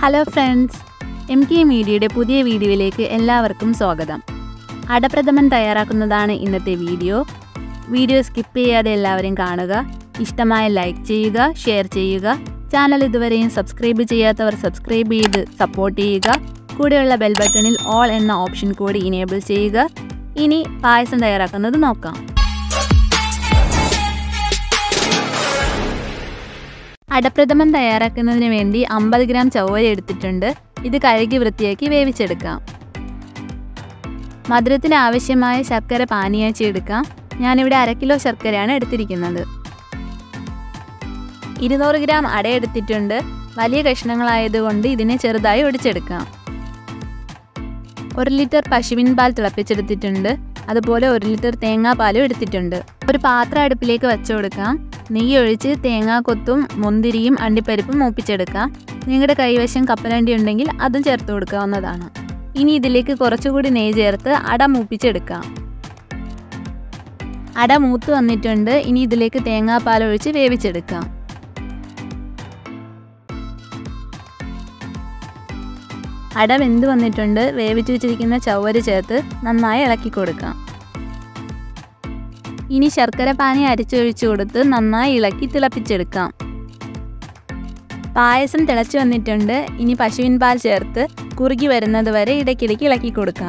hello friends M K മീഡിയയുടെ പുതിയ വീഡിയോയിലേക്ക് എല്ലാവർക്കും സ്വാഗതം അടപ്രഥമൻ തയ്യാറാക്കുന്നതാണ് ഇന്നത്തെ വീഡിയോ വീഡിയോ സ്കിപ്പ് ചെയ്യാതെ എല്ലാവരും കാണുക ഇഷ്ടമായ ലൈക്ക് ചെയ്യുക ഷെയർ ചെയ്യുക ചാനൽ ഇതുവരെയും സബ്സ്ക്രൈബ് ചെയ്യാത്തവർ സബ്സ്ക്രൈബ് ചെയ്ത് സപ്പോർട്ട് ചെയ്യുക കൂടെയുള്ള ബെൽ ബട്ടണിൽ ഓൾ എന്ന ഓപ്ഷൻ കൂടി ഇനേബിൾ ചെയ്യുക ഇനി പായസം തയ്യാറാക്കുന്നത് നോക്കാം അടപ്രഥമൻ തയ്യാറാക്കുന്നതിന് വേണ്ടി അമ്പത് ഗ്രാം ചവ്വര എടുത്തിട്ടുണ്ട് ഇത് കഴുകി വൃത്തിയാക്കി വേവിച്ചെടുക്കാം മധുരത്തിന് ആവശ്യമായ ശർക്കര പാനിയാച്ചി എടുക്കാം ഞാനിവിടെ അര കിലോ ശർക്കരയാണ് എടുത്തിരിക്കുന്നത് ഇരുന്നൂറ് ഗ്രാം അട എടുത്തിട്ടുണ്ട് വലിയ കഷ്ണങ്ങളായതുകൊണ്ട് ഇതിനെ ചെറുതായി ഒടിച്ചെടുക്കാം ഒരു ലിറ്റർ പശുവിൻ പാൽ തിളപ്പിച്ചെടുത്തിട്ടുണ്ട് അതുപോലെ ഒരു ലിറ്റർ തേങ്ങാപ്പാലും എടുത്തിട്ടുണ്ട് ഒരു പാത്രം അടുപ്പിലേക്ക് വെച്ചു കൊടുക്കാം നെയ്യ് ഒഴിച്ച് തേങ്ങാക്കൊത്തും മുന്തിരിയും അണ്ടിപ്പരിപ്പും മൂപ്പിച്ചെടുക്കാം നിങ്ങളുടെ കൈവശം കപ്പലണ്ടി ഉണ്ടെങ്കിൽ അതും ചേർത്ത് കൊടുക്കാവുന്നതാണ് ഇനി ഇതിലേക്ക് കുറച്ചുകൂടി നെയ്യ് ചേർത്ത് അട മൂപ്പിച്ചെടുക്കാം അട മൂത്ത് വന്നിട്ടുണ്ട് ഇനി ഇതിലേക്ക് തേങ്ങാപ്പാൽ ഒഴിച്ച് വേവിച്ചെടുക്കാം അട വെന്ത് വന്നിട്ടുണ്ട് വേവിച്ചു വെച്ചിരിക്കുന്ന ചവ്വര് ചേർത്ത് നന്നായി ഇളക്കി കൊടുക്കാം ഇനി ശർക്കര പാനി അരിച്ചൊഴിച്ചു കൊടുത്ത് നന്നായി ഇളക്കി തിളപ്പിച്ചെടുക്കാം പായസം തിളച്ചു വന്നിട്ടുണ്ട് ഇനി പശുവിൻ പാൽ ചേർത്ത് കുറുകി വരുന്നത് വരെ ഇടയ്ക്കിടയ്ക്ക് ഇളക്കി കൊടുക്കാം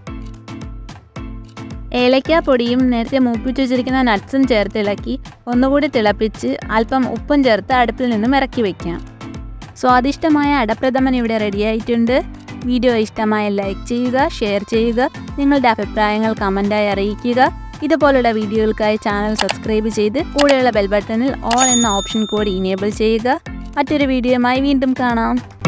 ഏലക്ക പൊടിയും നേരത്തെ മൂപ്പിച്ചു വെച്ചിരിക്കുന്ന നട്ട്സും ചേർത്ത് ഇളക്കി ഒന്നുകൂടി തിളപ്പിച്ച് അല്പം ഉപ്പും ചേർത്ത് അടുപ്പിൽ നിന്നും ഇറക്കി വയ്ക്കാം സ്വാദിഷ്ടമായ അടപ്രഥമൻ ഇവിടെ റെഡിയായിട്ടുണ്ട് വീഡിയോ ഇഷ്ടമായ ലൈക്ക് ചെയ്യുക ഷെയർ ചെയ്യുക നിങ്ങളുടെ അഭിപ്രായങ്ങൾ കമൻറ്റായി അറിയിക്കുക ഇതുപോലുള്ള വീഡിയോകൾക്കായി ചാനൽ സബ്സ്ക്രൈബ് ചെയ്ത് കൂടെയുള്ള ബെൽ ബട്ടണിൽ ഓൾ എന്ന ഓപ്ഷൻ കോഡ് ഇനേബിൾ ചെയ്യുക മറ്റൊരു വീഡിയോയുമായി വീണ്ടും കാണാം